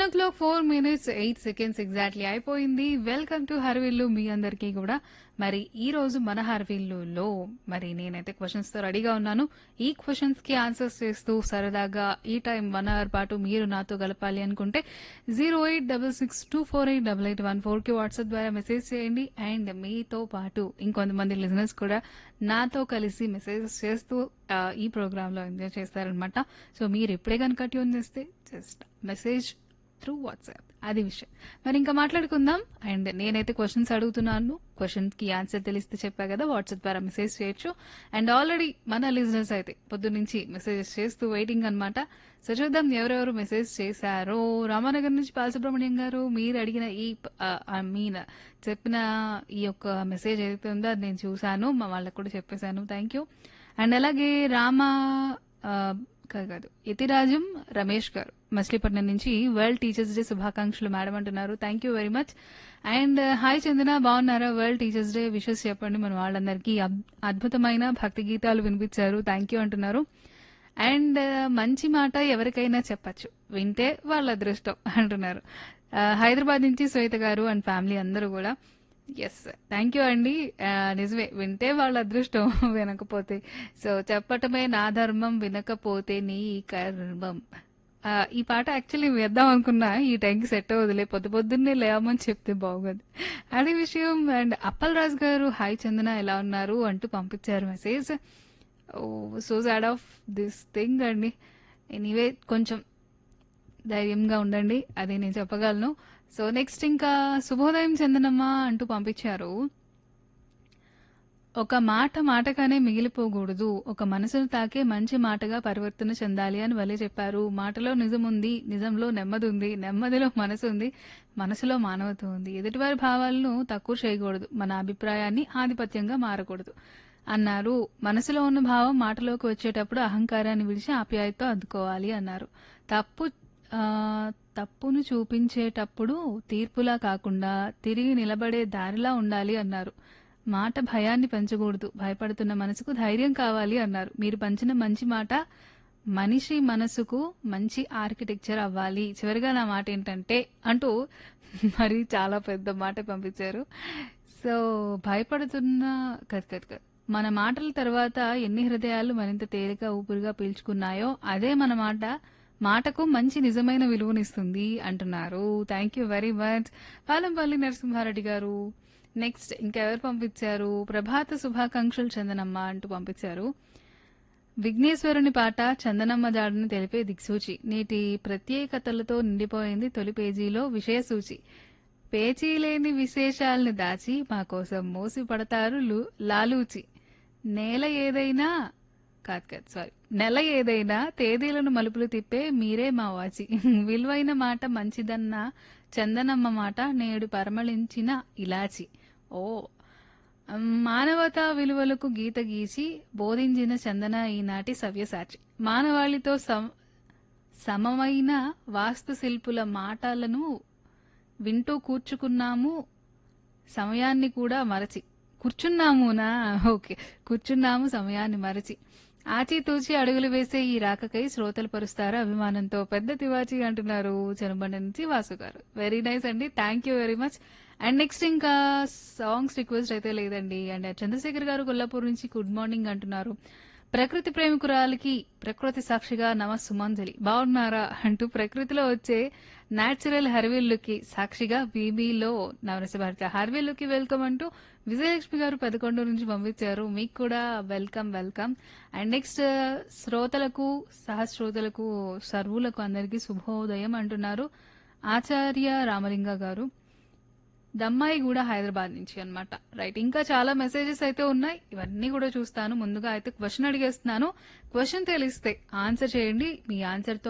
eleven o'clock four minutes eight seconds exactly అయిపోయింది welcome to హర్విల్లు మీ అందరికీ కూడా మరి ఈ రోజు మన హర్విల్లులో మరి నేనైతే క్వశ్చన్స్ తో రెడీగా ఉన్నాను ఈ క్వశ్చన్స్ కి ఆన్సర్స్ చేస్తూ సరదాగా ఈ టైం వన్ అవర్ పాటు మీరు నాతో గలపాలి అనుకుంటే zero eight double six two four eight double eight one four కి వాట్సాప్ ద్వారా మెసేజ్ చేయండి అండ్ మీతో పాటు ఇంకొంతమంది లిజనర్స్ కూడా నాతో కలిసి మెసేజ్ చేస్తూ ఆ, ఈ ప్రోగ్రామ్ లో ఎంజాయ్ చేస్తారనమాట సో మీరు ఎప్పుడే కనుక ట్యూన్ చేస్తే జస్ట్ మెసేజ్ త్రూ వాట్సాప్ అది విషయం మరి ఇంకా మాట్లాడుకుందాం అండ్ నేనైతే క్వశ్చన్స్ అడుగుతున్నాను క్వశ్చన్ కి ఆన్సర్ తెలిస్తే చెప్పా కదా వాట్సాప్ ద్వారా మెసేజ్ చేయొచ్చు అండ్ ఆల్రెడీ మన లిజనర్స్ అయితే పొద్దు నుంచి మెసేజెస్ చేస్తూ వెయిటింగ్ అన్నమాట సో చూద్దాం ఎవరెవరు మెసేజ్ చేశారో రామానగర్ నుంచి బాలసుబ్రహ్మణ్యం గారు మీరు అడిగిన ఈ ఐ మీన్ చెప్పిన ఈ యొక్క మెసేజ్ ఏదైతే ఉందో అది నేను చూశాను మా వాళ్ళకు కూడా చెప్పేశాను థ్యాంక్ యూ అండ్ అలాగే రామ ఆ, కాదు కాదు యతిరాజం రమేష్ గారు మచిలీపట్నం నుంచి వరల్డ్ టీచర్స్ డే శుభాకాంక్షలు మేడం అంటున్నారు thank you very much and hi Chandana బాగున్నారా వరల్డ్ టీచర్స్ డే విషెస్ చెప్పండి మన వాళ్ళందరికీ అద్- అద్భుతమైన భక్తి గీతాలు వినిపించారు థ్యాంక్ యూ అంటున్నారు అండ్ మంచి మాట ఎవరికైనా చెప్పచ్చు వింటే వాళ్ళ అదృష్టం అంటున్నారు ఆ, హైదరాబాద్ నుంచి శ్వేత గారు అండ్ ఫ్యామిలీ అందరూ కూడా ఎస్ థ్యాంక్ యూ అండి ఆ, నిజమే వింటే వాళ్ళ అదృష్టం వినకపోతే సో చెప్పటమే నా ధర్మం వినకపోతే నీ కర్మం ఆ, ఈ పాట యాక్చువల్లీ వేద్దాం అనుకున్నా ఈ టైంకి సెట్ అవ్వదులే పొద్దు పొద్దున్నే లేవమని చెప్తే బాగోదు అదే విషయం అండ్ అప్పల్ రాజు గారు హాయ్ చందన ఎలా ఉన్నారు అంటూ పంపించారు message oh so sad of this thing అండి ఎనీవే కొంచెం ధైర్యంగా ఉండండి అది నేను చెప్పగలను సో నెక్స్ట్ ఇంకా శుభోదయం చందనమ్మ అంటూ పంపించారు ఒక మాట మాటగానే మిగిలిపోకూడదు ఒక మనసును తాకే మంచి మాటగా పరివర్తన చెందాలి అని వలే చెప్పారు మాటలో నిజం ఉంది నిజంలో నెమ్మది ఉంది నెమ్మదిలో మనసు ఉంది మనసులో మానవత్వం ఉంది ఎదుటివారి భావాలను తక్కువ చేయకూడదు మన అభిప్రాయాన్ని ఆధిపత్యంగా మారకూడదు అన్నారు మనసులో ఉన్న భావం మాటలోకి వచ్చేటప్పుడు అహంకారాన్ని విడిచి ఆప్యాయతతో అద్దుకోవాలి అన్నారు తప్పు ఆ, తప్పును చూపించేటప్పుడు తీర్పులా కాకుండా తిరిగి నిలబడే దారిలా ఉండాలి అన్నారు మాట భయాన్ని పెంచకూడదు భయపడుతున్న మనసుకు ధైర్యం కావాలి అన్నారు మీరు పంచిన మంచి మాట మనిషి మనసుకు మంచి ఆర్కిటెక్చర్ అవ్వాలి చివరిగా నా మాట ఏంటంటే అంటూ మరి చాలా పెద్ద మాట పంపించారు సో భయపడుతున్న కద్ కద్ కద్ మన మాటల తర్వాత ఎన్ని హృదయాలు మరింత తేలిక ఊపిరిగా పీల్చుకున్నాయో అదే మన మాట మాటకు మంచి నిజమైన విలువనిస్తుంది అంటున్నారు thank you very much Palampalli Narasimhareddy గారు నెక్స్ట్ ఇంకెవరు పంపించారు ప్రభాత శుభాకాంక్షలు చందనమ్మ అంటూ పంపించారు విఘ్నేశ్వరుని పాట చందనమ్మ జాడని తెలిపే దిక్సూచి నేటి ప్రత్యేకతలతో నిండిపోయింది తొలి పేజీలో విషయసూచి పేచీ లేని విశేషాలను దాచి మా కోసం మోసి పడతారు లు- లాలూచి నేల ఏదైనా కాదు కాదు సారీ నెల ఏదైనా తేదీలను మలుపులు తిప్పే మీరే మా వాచి విలువైన మాట మంచిదన్న చందనమ్మ మాట నేడు పరమళించిన ఇలాచి ఓ మానవతా విలువలకు గీత గీసి బోధించిన చందన ఈనాటి సవ్యసాచి మానవాళితో సమ- సమమైన వాస్తుశిల్పుల మాటలను వింటూ కూర్చుకున్నాము సమయాన్ని కూడా మరచి కూర్చున్నామునా ఓకే కూర్చున్నాము సమయాన్ని మరచి ఆచితూచి అడుగులు వేసే ఈ రాకకై శ్రోతలు పరుస్తారు అభిమానంతో పెద్ద తివాచి అంటున్నారు చెనబండ నుంచి వాసు గారు వెరీ నైస్ అండి thank you very much and next ఇంకా సాంగ్స్ రిక్వెస్ట్ అయితే లేదండి అండ్ చంద్రశేఖర్ గారు కొల్లాపూర్ నుంచి గుడ్ మార్నింగ్ అంటున్నారు ప్రకృతి ప్రేమికురాలకి ప్రకృతి సాక్షిగా నమ సుమంజలి బాగున్నారా అంటూ ప్రకృతిలో వచ్చే నాచురల్ హర్విల్లుకి సాక్షిగా బీబీలో నవరస భారత హర్విల్లుకి వెల్కమ్ అంటూ విజయలక్ష్మి గారు పెదకొండ నుంచి పంపించారు మీకు కూడా వెల్కమ్ వెల్కమ్ అండ్ నెక్స్ట్ శ్రోతలకు సహశ్రోతలకు సర్వులకు అందరికీ శుభోదయం అంటున్నారు ఆచార్య రామలింగ గారు దమ్మాయి కూడా హైదరాబాద్ నుంచి అన్నమాట రైట్ ఇంకా చాలా మెసేజెస్ అయితే ఉన్నాయి ఇవన్నీ కూడా చూస్తాను ముందుగా అయితే క్వశ్చన్ అడిగేస్తున్నాను క్వశ్చన్ తెలిస్తే ఆన్సర్ చేయండి మీ ఆన్సర్ తో